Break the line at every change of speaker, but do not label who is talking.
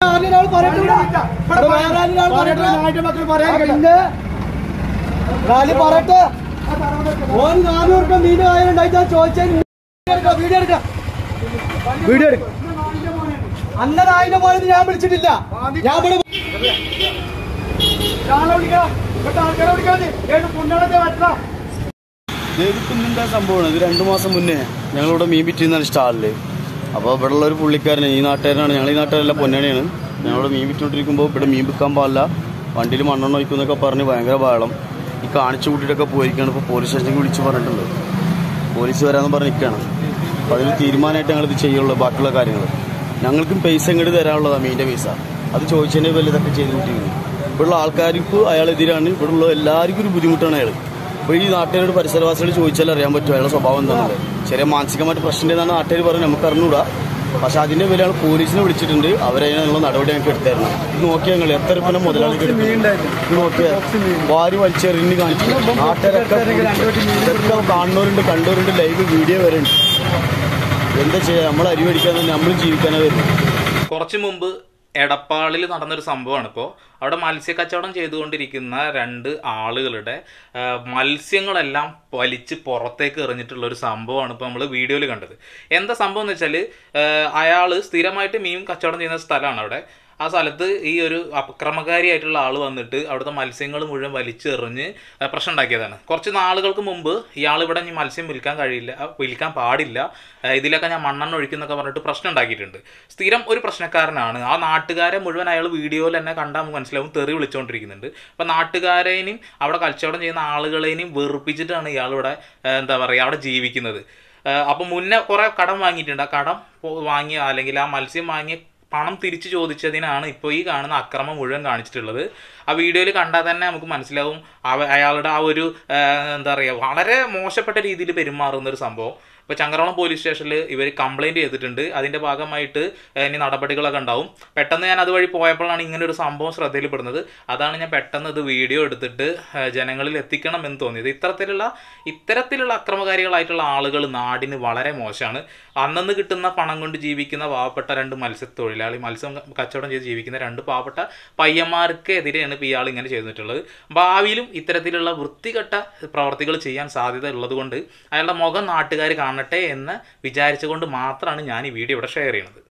ആരൊരാൾ പറയട്ടെ ഇവിടെ. ഇവിടെ വേറെ ആരൊരാൾ പറയട്ടെ. പിന്നെ റാലി പറയട്ടെ ഓൻ നാനൂറ് രൂപ മീൻ ആയിട്ടുണ്ടായിട്ട് ചോദിച്ചതിന് വീഡിയോ എടുക്കാം വീഡിയോ എടുക്കാം അന്ന നായിന്റെ പോലെ ഞാൻ വിളിച്ചിട്ടില്ല ഞാൻ ഇവിടെ
ദേവിക്കുന്നിൻ്റെ സംഭവമാണ് ഇത് രണ്ട് മാസം മുന്നേ ഞങ്ങളിവിടെ മീൻ വിറ്റിരുന്നാണ് സ്റ്റാളിൽ അപ്പോൾ ഇവിടെ ഉള്ള ഒരു പുള്ളിക്കാരൻ ഈ നാട്ടുകാരനാണ് ഞങ്ങൾ ഈ നാട്ടുകാരല്ല പൊന്നാണിയാണ് ഞങ്ങളിവിടെ മീൻ വിറ്റുകൊണ്ടിരിക്കുമ്പോൾ ഇവിടെ മീൻ വിൽക്കാൻ പാടില്ല വണ്ടിയിൽ മണ്ണെണ്ണ ഒഴിക്കും എന്നൊക്കെ പറഞ്ഞ് ഭയങ്കര ബഹളം ഈ കാണിച്ചു കൂട്ടിയിട്ടൊക്കെ പോയിരിക്കുകയാണ് ഇപ്പോൾ പോലീസ് സ്റ്റേഷനിൽ വിളിച്ച് പറഞ്ഞിട്ടുണ്ട് പോലീസ് വരാമെന്ന് പറഞ്ഞ് നിൽക്കുകയാണ് അപ്പോൾ അതിന് തീരുമാനമായിട്ട് ഞങ്ങൾ ഇത് ചെയ്യുള്ളൂ ബാക്കിയുള്ള കാര്യങ്ങൾ ഞങ്ങൾക്കും പൈസ ഇങ്ങോട്ട് തരാനുള്ളതാണ് മീൻ്റെ പൈസ അത് ചോദിച്ചതിൻ്റെ പേരിൽ ഇതൊക്കെ ചെയ്ത് കൂട്ടിയിരുന്നു ഇവിടെയുള്ള ആൾക്കാർക്ക് അയാളെതിരാണ് ഇവിടെയുള്ള എല്ലാവർക്കും ഒരു ബുദ്ധിമുട്ടാണ് അയാൾ അപ്പോൾ ഈ നാട്ടുകാരോട് പരിസരവാസികൾ ചോദിച്ചാൽ അറിയാൻ പറ്റും അയാളുടെ സ്വഭാവം എന്താണല്ലേ ചെറിയ മാനസികമായിട്ട് പ്രശ്നം എന്നാണ് നാട്ടുകാർ പറഞ്ഞ് നമുക്ക് അറിഞ്ഞൂടാ പക്ഷെ അതിന്റെ പേരിൽ ഞങ്ങൾ പോലീസിനെ വിളിച്ചിട്ടുണ്ട് അവരതിനുള്ള നടപടി ഞങ്ങൾക്ക് എടുത്തായിരുന്നു ഇത് നോക്കിയാൽ ഞങ്ങൾ എത്ര രൂപ മുതലാളിക്ക് എടുത്തു? ഇത് നോക്കിയാൽ വാരി വലിച്ചെറിഞ്ഞ് കാണിച്ചു നാട്ടുകാരൊക്കെ ഇതൊക്കെ കാണുന്നവരുണ്ട് കണ്ടവരുണ്ട് ലൈവ് വീഡിയോ വരെ ഉണ്ട് എന്താ ചെയ്യാ നമ്മൾ അരി മേടിക്കാൻ നമ്മളും ജീവിക്കാനാ വരുന്നത്
കുറച്ച് മുമ്പ് എടപ്പാളിൽ നടന്നൊരു സംഭവമാണ് ഇപ്പോൾ അവിടെ മത്സ്യ കച്ചവടം ചെയ്തുകൊണ്ടിരിക്കുന്ന രണ്ട് ആളുകളുടെ ആ, മത്സ്യങ്ങളെല്ലാം വലിച്ച് പുറത്തേക്ക് എറിഞ്ഞിട്ടുള്ള ഒരു സംഭവമാണ് ഇപ്പോൾ നമ്മൾ വീഡിയോയിൽ കണ്ടത് എന്താ സംഭവം എന്ന് വെച്ചാൽ അയാൾ സ്ഥിരമായിട്ട് മീൻ കച്ചവടം ചെയ്യുന്ന സ്ഥലമാണ് അവിടെ ആ സ്ഥലത്ത് ഈ ഒരു അക്രമകാരിയായിട്ടുള്ള ആൾ വന്നിട്ട് അവിടുത്തെ മത്സ്യങ്ങൾ മുഴുവൻ വലിച്ചെറിഞ്ഞ് ആ, പ്രശ്നം ഉണ്ടാക്കിയതാണ് കുറച്ച് നാളുകൾക്ക് മുമ്പ് ഇയാൾ ഇവിടെ ഇനി മത്സ്യം വിൽക്കാൻ കഴിയില്ല ആ, വിൽക്കാൻ പാടില്ല ആ, ഇതിലൊക്കെ ഞാൻ മണ്ണെണ്ണ ഒഴിക്കുന്നൊക്കെ പറഞ്ഞിട്ട് പ്രശ്നം ഉണ്ടാക്കിയിട്ടുണ്ട് സ്ഥിരം ഒരു പ്രശ്നക്കാരനാണ് ആ നാട്ടുകാരെ മുഴുവൻ അയാൾ വീഡിയോയിൽ തന്നെ കണ്ടാൽ നമുക്ക് മനസ്സിലാവും തെറി വിളിച്ചുകൊണ്ടിരിക്കുന്നുണ്ട് അപ്പം നാട്ടുകാരേനെയും അവിടെ കച്ചവടം ചെയ്യുന്ന ആളുകളെയും വെറുപ്പിച്ചിട്ടാണ് ഇയാൾ ഇവിടെ ആ, എന്താ പറയുക അവിടെ ജീവിക്കുന്നത് അപ്പം മുന്നേ കുറേ കടം വാങ്ങിയിട്ടുണ്ട് ആ കടം പോ- വാങ്ങിയ അല്ലെങ്കിൽ ആ മത്സ്യം വാങ്ങിയ പണം തിരിച്ചു ചോദിച്ചതിനാണ് ഇപ്പോൾ ഈ കാണുന്ന അക്രമം മുഴുവൻ കാണിച്ചിട്ടുള്ളത് ആ വീഡിയോയിൽ കണ്ടാൽ തന്നെ നമുക്ക് മനസ്സിലാവും അവ അയാളുടെ ആ ഒരു ആ, എന്താ പറയുക വളരെ മോശപ്പെട്ട രീതിയിൽ പെരുമാറുന്ന ഒരു സംഭവം ഇപ്പോൾ ചങ്ങരോളം പോലീസ് സ്റ്റേഷനിൽ ഇവർ കംപ്ലൈൻറ്റ് ചെയ്തിട്ടുണ്ട് അതിൻ്റെ ഭാഗമായിട്ട് ഏഹ്, ഇനി നടപടികളൊക്കെ ഉണ്ടാവും പെട്ടെന്ന് ഞാൻ അതുവഴി പോയപ്പോഴാണ് ഇങ്ങനെ ഒരു സംഭവം ശ്രദ്ധയിൽപ്പെടുന്നത് അതാണ് ഞാൻ പെട്ടെന്ന് ഇത് വീഡിയോ എടുത്തിട്ട് ഏഹ്, ജനങ്ങളിൽ എത്തിക്കണം എന്ന് തോന്നിയത് ഇത്തരത്തിലുള്ള ഇത്തരത്തിലുള്ള അക്രമകാരികളായിട്ടുള്ള ആളുകൾ നാടിന് വളരെ മോശമാണ് അന്നന്ന് കിട്ടുന്ന പണം കൊണ്ട് ജീവിക്കുന്ന പാവപ്പെട്ട രണ്ട് മത്സ്യത്തൊഴിലാളി മത്സ്യം കച്ചവടം ചെയ്ത് ജീവിക്കുന്ന രണ്ട് പാവപ്പെട്ട പയ്യന്മാർക്കെതിരെയാണ് ഇപ്പോൾ ഇയാൾ ഇങ്ങനെ ചെയ്തിട്ടുള്ളത് ഭാവിയിലും ഇത്തരത്തിലുള്ള വൃത്തികെട്ട പ്രവർത്തികൾ ചെയ്യാൻ സാധ്യത ഉള്ളതുകൊണ്ട് അയാളുടെ മുഖം നാട്ടുകാർ കാണട്ടെ എന്ന് വിചാരിച്ചുകൊണ്ട് മാത്രമാണ് ഞാൻ ഈ വീഡിയോ ഇവിടെ ഷെയർ ചെയ്യുന്നത്